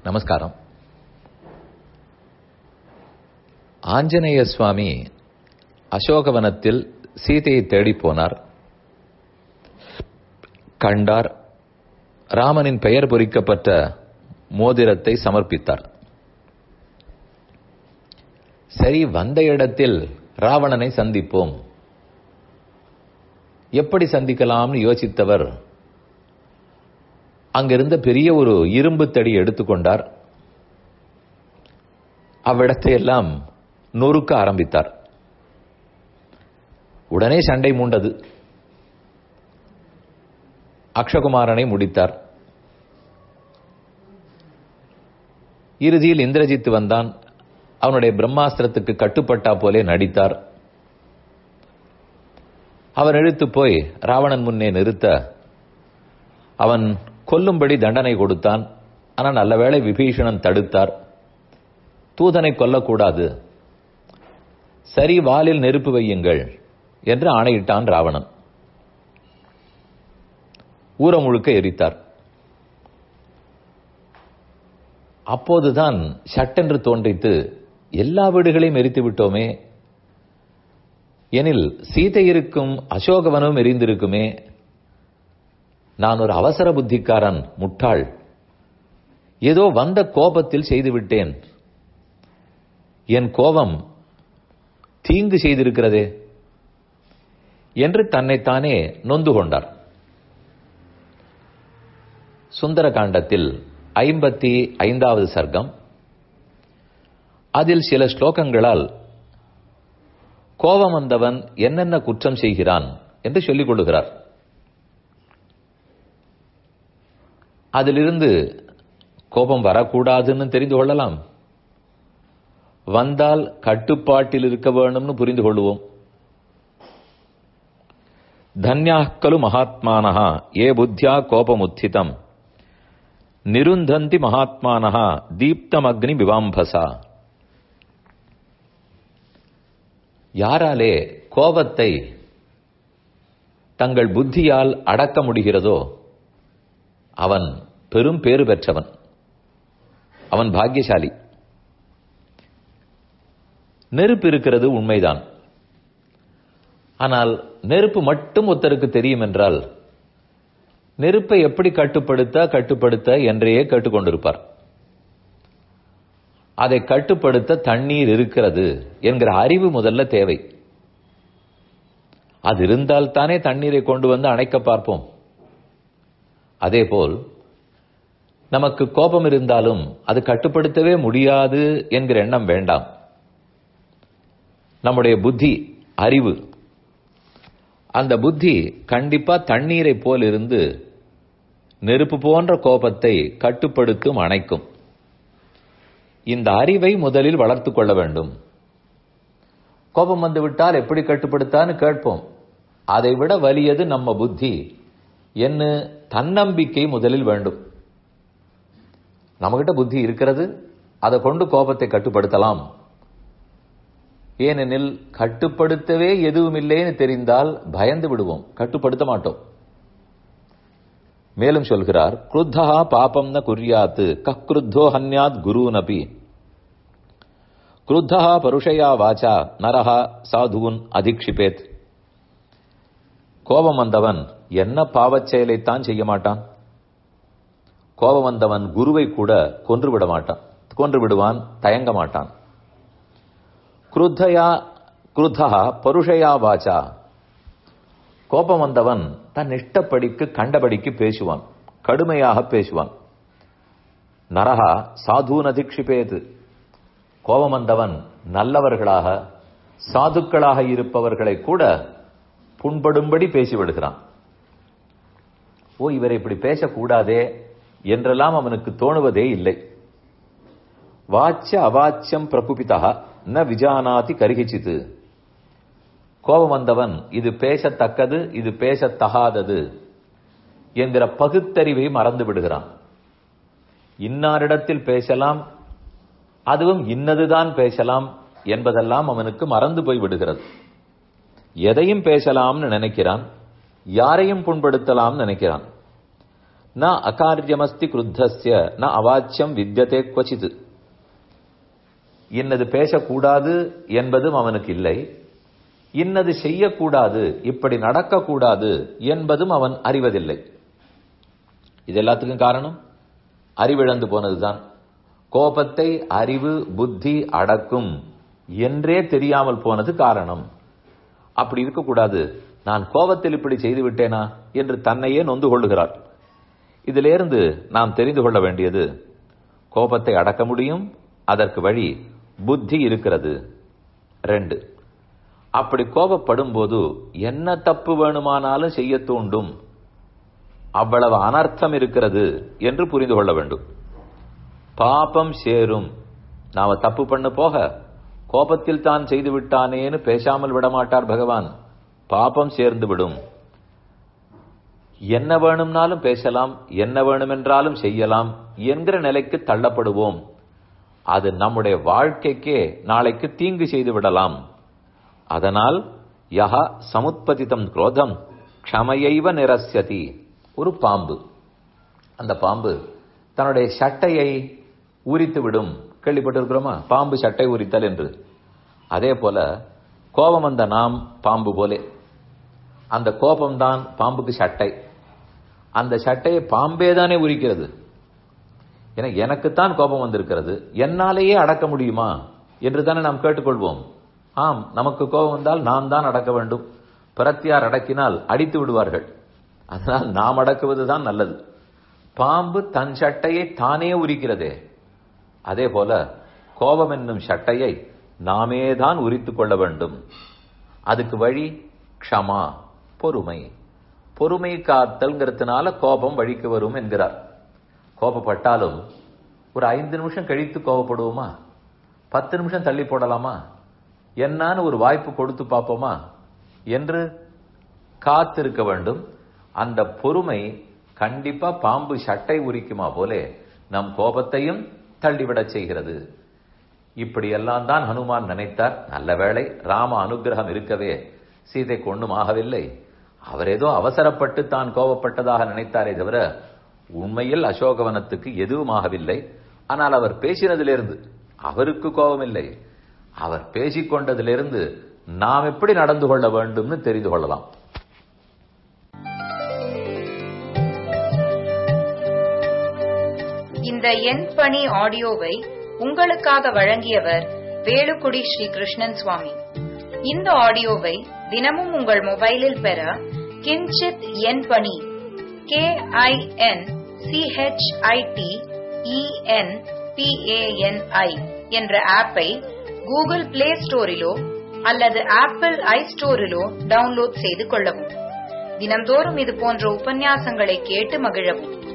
நமஸ்காரம் ஆஞ்சநேய சுவாமி அசோகவனத்தில் சீதையை தேடிப் போனார் கண்டார் ராமனின் பெயர் பொறிக்கப்பட்ட மோதிரத்தை சமர்ப்பித்தார் சரி வந்த இடத்தில் ராவணனை சந்திப்போம் எப்படி சந்திக்கலாம்னு யோசித்தவர் அங்கிருந்த பெரிய ஒரு இரும்பு தடி எடுத்துக்கொண்டார் அவ்விடத்தை எல்லாம் நொறுக்க ஆரம்பித்தார் உடனே சண்டை மூண்டது அக்ஷகுமாரனை முடித்தார் இறுதியில் இந்திரஜித் வந்தான் அவனுடைய பிரம்மாஸ்திரத்துக்கு கட்டுப்பட்டா போலே நடித்தார் அவன் இழுத்து போய் ராவணன் முன்னே நிறுத்த அவன் கொல்லும்படி தண்டனை கொடுத்தான் ஆனால் நல்லவேளை விபீஷணன் தடுத்தார் தூதனை கொல்லக்கூடாது சரி வாலில் நெருப்பு வையுங்கள் என்று ஆணையிட்டான் ராவணன் ஊர முழுக்க எரித்தார் அப்போதுதான் சட்டென்று தோன்றித்து எல்லா வீடுகளையும் எரித்து விட்டோமே எனில் சீதை இருக்கும் அசோகவனும் எரிந்திருக்குமே நான் ஒரு அவசர புத்திக்காரன் முட்டாள் ஏதோ வந்த கோபத்தில் செய்துவிட்டேன் என் கோபம் தீங்கு செய்திருக்கிறதே என்று தன்னைத்தானே நொந்து கொண்டார் சுந்தர காண்டத்தில் ஐம்பத்தி ஐந்தாவது சர்க்கம் அதில் சில ஸ்லோகங்களால் கோபம் வந்தவன் என்னென்ன குற்றம் செய்கிறான் என்று சொல்லிக் கொள்ளுகிறார் அதிலிருந்து கோபம் வரக்கூடாதுன்னு தெரிந்து கொள்ளலாம் வந்தால் கட்டுப்பாட்டில் இருக்க வேணும்னு புரிந்து கொள்வோம் தன்யாக்கலு மகாத்மானஹா ஏ புத்தியா கோபமுத்திதம் நிருந்தந்தி மகாத்மானஹா தீப்தமக்னி விவாம்பசா யாராலே கோபத்தை தங்கள் புத்தியால் அடக்க முடிகிறதோ அவன் பெரும் பேறு பெற்றவன் அவன் பாக்கியசாலி நெருப்பு இருக்கிறது உண்மைதான் ஆனால் நெருப்பு மட்டும் ஒருத்தருக்கு தெரியும் என்றால் நெருப்பை எப்படி கட்டுப்படுத்த கட்டுப்படுத்த என்றே கேட்டுக்கொண்டிருப்பார் அதை கட்டுப்படுத்த தண்ணீர் இருக்கிறது என்கிற அறிவு முதல்ல தேவை அது இருந்தால் தானே தண்ணீரை கொண்டு வந்து அணைக்க பார்ப்போம் அதேபோல் நமக்கு கோபம் இருந்தாலும் அது கட்டுப்படுத்தவே முடியாது என்கிற எண்ணம் வேண்டாம் நம்முடைய புத்தி அறிவு அந்த புத்தி கண்டிப்பா தண்ணீரை போல் இருந்து நெருப்பு போன்ற கோபத்தை கட்டுப்படுத்தும் அணைக்கும் இந்த அறிவை முதலில் வளர்த்து கொள்ள வேண்டும் கோபம் வந்து விட்டால் எப்படி கட்டுப்படுத்தான்னு கேட்போம் அதை விட வலியது நம்ம புத்தி என்ன தன்னம்பிக்கை முதலில் வேண்டும் நம்மகிட்ட புத்தி இருக்கிறது அதை கொண்டு கோபத்தை கட்டுப்படுத்தலாம் ஏனெனில் கட்டுப்படுத்தவே எதுவும் இல்லைன்னு தெரிந்தால் பயந்து விடுவோம் கட்டுப்படுத்த மாட்டோம் மேலும் சொல்கிறார் குருத்தா பாபம் ந குறியாத்து கக்ருத்தோ ஹன்யாத் குரு நபி குருத்தா பருஷயா வாச்சா நரஹா சாதுவன் அதிக்ஷிபேத் கோபம் வந்தவன் என்ன பாவச் செயலைத்தான் செய்ய மாட்டான் கோபம் வந்தவன் குருவை கூட கொன்று விட மாட்டான் கொன்று விடுவான் தயங்க மாட்டான் குருத்தயா குருத்தா பருஷயா வாச்சா கோபம் வந்தவன் தன் இஷ்டப்படிக்கு கண்டபடிக்கு பேசுவான் கடுமையாக பேசுவான் நரகா சாதுன் அதிக்ஷிபேது கோபம் வந்தவன் நல்லவர்களாக சாதுக்களாக இருப்பவர்களை கூட புண்படும்படி பேசிவிடுகிறான் ஓ இவரை இப்படி பேசக்கூடாதே என்றெல்லாம் அவனுக்கு தோணுவதே இல்லை வாச்சிய அவாச்சியம் பிரகுபிதா ந விஜானாதி கருகிச்சித்து கோபம் வந்தவன் இது பேசத்தக்கது இது பேசத்தகாதது என்கிற பகுத்தறிவை மறந்து விடுகிறான் இன்னாரிடத்தில் பேசலாம் அதுவும் இன்னதுதான் பேசலாம் என்பதெல்லாம் அவனுக்கு மறந்து போய் விடுகிறது எதையும் பேசலாம்னு நினைக்கிறான் யாரையும் புண்படுத்தலாம் நினைக்கிறான் ந அகாரியமஸ்தி கிருத்தஸ்ய ந அவாச்சியம் வித்தியதே குவச்சித் இன்னது பேசக்கூடாது என்பதும் அவனுக்கு இல்லை இன்னது செய்யக்கூடாது இப்படி நடக்கக்கூடாது என்பதும் அவன் அறிவதில்லை இது எல்லாத்துக்கும் காரணம் அறிவிழந்து போனதுதான் கோபத்தை அறிவு புத்தி அடக்கும் என்றே தெரியாமல் போனது காரணம் அப்படி இருக்கக்கூடாது நான் கோபத்தில் இப்படி செய்து விட்டேனா என்று தன்னையே நொந்து கொள்ளுகிறார் இதிலிருந்து நாம் தெரிந்து கொள்ள வேண்டியது கோபத்தை அடக்க முடியும் அதற்கு வழி புத்தி இருக்கிறது ரெண்டு அப்படி கோபப்படும் போது என்ன தப்பு வேணுமானாலும் செய்ய தூண்டும் அவ்வளவு அனர்த்தம் இருக்கிறது என்று புரிந்து கொள்ள வேண்டும் பாபம் சேரும் நாம தப்பு பண்ண போக கோபத்தில் தான் செய்து விட்டானேன்னு பேசாமல் விடமாட்டார் பகவான் பாபம் சேர்ந்து விடும் என்ன வேணும்னாலும் பேசலாம் என்ன வேணுமென்றாலும் செய்யலாம் என்கிற நிலைக்கு தள்ளப்படுவோம் அது நம்முடைய வாழ்க்கைக்கே நாளைக்கு தீங்கு செய்து விடலாம் அதனால் யஹ சமுத்பதிதம் குரோதம் க்ஷமையைவ நிரஸ்யதி ஒரு பாம்பு அந்த பாம்பு தன்னுடைய சட்டையை உரித்து விடும் கேள்விப்பட்டிருக்கிறோமா பாம்பு சட்டை உரித்தல் என்று அதே போல கோபம் வந்த நாம் பாம்பு போலே அந்த கோபம்தான் பாம்புக்கு சட்டை அந்த சட்டையை பாம்பே தானே உரிக்கிறது ஏன்னா எனக்குத்தான் கோபம் வந்திருக்கிறது என்னாலேயே அடக்க முடியுமா என்று தானே நாம் கேட்டுக்கொள்வோம் ஆம் நமக்கு கோபம் வந்தால் நாம் தான் அடக்க வேண்டும் பிரத்தியார் அடக்கினால் அடித்து விடுவார்கள் அதனால் நாம் அடக்குவது தான் நல்லது பாம்பு தன் சட்டையை தானே உரிக்கிறதே அதே போல கோபம் என்னும் சட்டையை நாமே தான் உரித்துக் கொள்ள வேண்டும் அதுக்கு வழி க்ஷமா பொறுமை பொறுமை காத்தல்ங்கிறதுனால கோபம் வழிக்கு வரும் என்கிறார் கோபப்பட்டாலும் ஒரு ஐந்து நிமிஷம் கழித்து கோபப்படுவோமா பத்து நிமிஷம் தள்ளி போடலாமா என்னான்னு ஒரு வாய்ப்பு கொடுத்து பார்ப்போமா என்று காத்திருக்க வேண்டும் அந்த பொறுமை கண்டிப்பா பாம்பு சட்டை உரிக்குமா போலே நம் கோபத்தையும் தள்ளிவிடச் செய்கிறது இப்படியெல்லாம் தான் ஹனுமான் நினைத்தார் நல்ல வேளை ராம அனுகிரகம் இருக்கவே சீதைக்கு ஒண்ணும் ஆகவில்லை அவர் ஏதோ அவசரப்பட்டு தான் கோபப்பட்டதாக நினைத்தாரே தவிர உண்மையில் அசோகவனத்துக்கு எதுவும் ஆகவில்லை ஆனால் அவர் பேசினதிலிருந்து அவருக்கு கோபம் இல்லை அவர் பேசிக்கொண்டதிலிருந்து நாம் எப்படி நடந்து கொள்ள வேண்டும்னு தெரிந்து கொள்ளலாம் இந்த எண் பணி ஆடியோவை உங்களுக்காக வழங்கியவர் வேலுக்குடி ஸ்ரீ கிருஷ்ணன் சுவாமி இந்த ஆடியோவை தினமும் உங்கள் மொபைலில் பெற கிஞ்சித் எண் பணி கே ஐ என் சிஹெச்ஐடி இஎன் பிஏஎன்ஐ என்ற ஆப்பை கூகுள் பிளே ஸ்டோரிலோ அல்லது ஆப்பிள் ஐ ஸ்டோரிலோ டவுன்லோட் செய்து கொள்ளவும் தினந்தோறும் இது போன்ற உபன்யாசங்களை கேட்டு மகிழவும்